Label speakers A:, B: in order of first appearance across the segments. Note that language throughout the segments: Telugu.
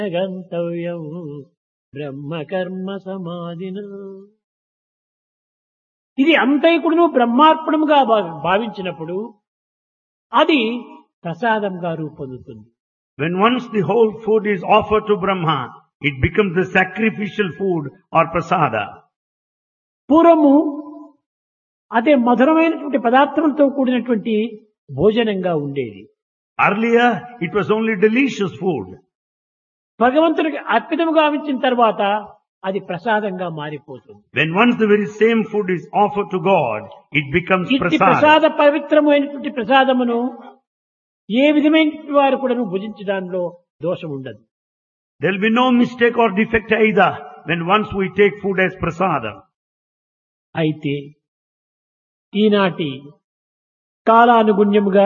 A: గంతవ్యం బ్రహ్మకర్మ సమాధిన ఇది అంతైకుడును బ్రహ్మార్పణముగా భా- భావించినప్పుడు అది ప్రసాదంగా రూపొందుతుంది
B: When once the whole food is offered to Brahma, it becomes the sacrificial food or prasada.
A: పూర్వము అదే మధురమైనటువంటి పదార్థములతో కూడినటువంటి భోజనంగా ఉండేది
B: Earlier, it was only delicious food.
A: భగవంతుడికి అర్పితము గావించిన తర్వాత అది ప్రసాదంగా మారిపోతుంది
B: When once the very same food is offered to God, it becomes
A: ఇట్టి
B: prasada.
A: ప్రసాద పవిత్రమైనటువంటి ప్రసాదమును ఏ విధమైన వారు కూడా భుజించడంలో దోషం ఉండదు
B: There will be no mistake or defect either when once we take food as prasada.
A: అయితే ఈనాటి కాలానుగుణ్యముగా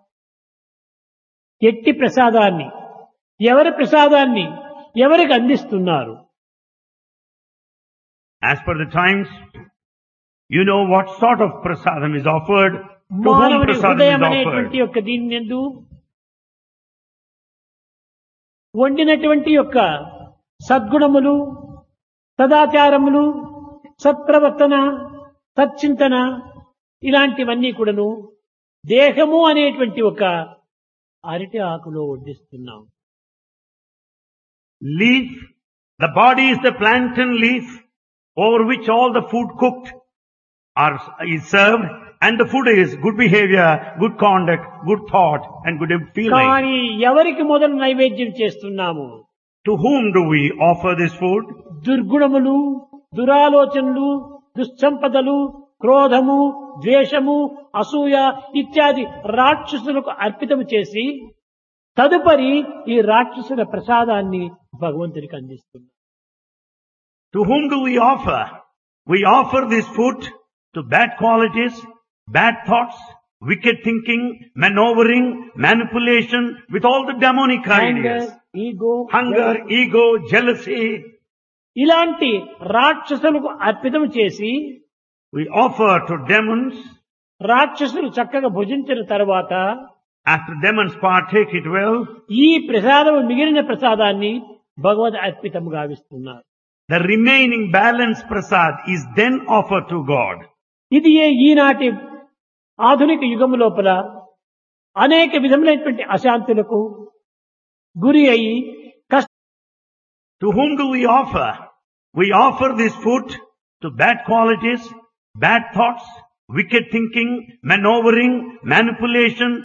A: ఎట్టి ప్రసాదాన్ని ఎవరి ప్రసాదాన్ని ఎవరికి అందిస్తున్నారు
B: As per the times, you know what sort of prasadam is offered, to whom
A: మానవుని
B: prasadam
A: హృదయం
B: is
A: అనేటువంటి
B: offered.
A: యొక్క దీని ఎందు వండినటువంటి యొక్క సద్గుణములు సదాచారములు సత్ప్రవర్తన సచ్చింతన ఇలాంటివన్నీ కూడాను దేహము అనేటువంటి ఒక అరటి ఆకులో వడ్డిస్తున్నాం
B: Leaf, the body is the plantain leaf over which all the food cooked are, is served and the food is good behavior, good conduct, good thought and good feeling.
A: కానీ ఎవరికి మొదలు నైవేద్యం చేస్తున్నాము
B: To whom do we offer this food?
A: దుర్గుణములు దురాలోచనలు దుస్సంపదలు క్రోధము ద్వేషము అసూయ ఇత్యాది రాక్షసులకు అర్పితము చేసి తదుపరి ఈ రాక్షసుల ప్రసాదాన్ని భగవంతునికి అందిస్తుంది
B: To whom do we offer? We offer this food to bad qualities, bad thoughts, wicked thinking, maneuvering, manipulation with all the demonic ideas.
A: Ego
B: Hunger, ego, jealousy.
A: ఇలాంటి రాక్షసులకు అర్పితం చేసి
B: We offer to demons.
A: రాక్షసులు చక్కగా భుజించిన తర్వాత
B: After demons partake it well,
A: ఈ ప్రసాదం మిగిలిన ప్రసాదాన్ని భగవద్ అర్పితం గావిస్తున్నారు
B: the remaining balance prasad is then offered to God.
A: ఇది ఏ ఈనాటి ఆధునిక యుగము లోపల అనేక విధములైనటువంటి అశాంతులకు గురి అయి కష్ట
B: To whom do we offer? We offer this food to bad qualities, bad thoughts, wicked thinking, maneuvering, manipulation,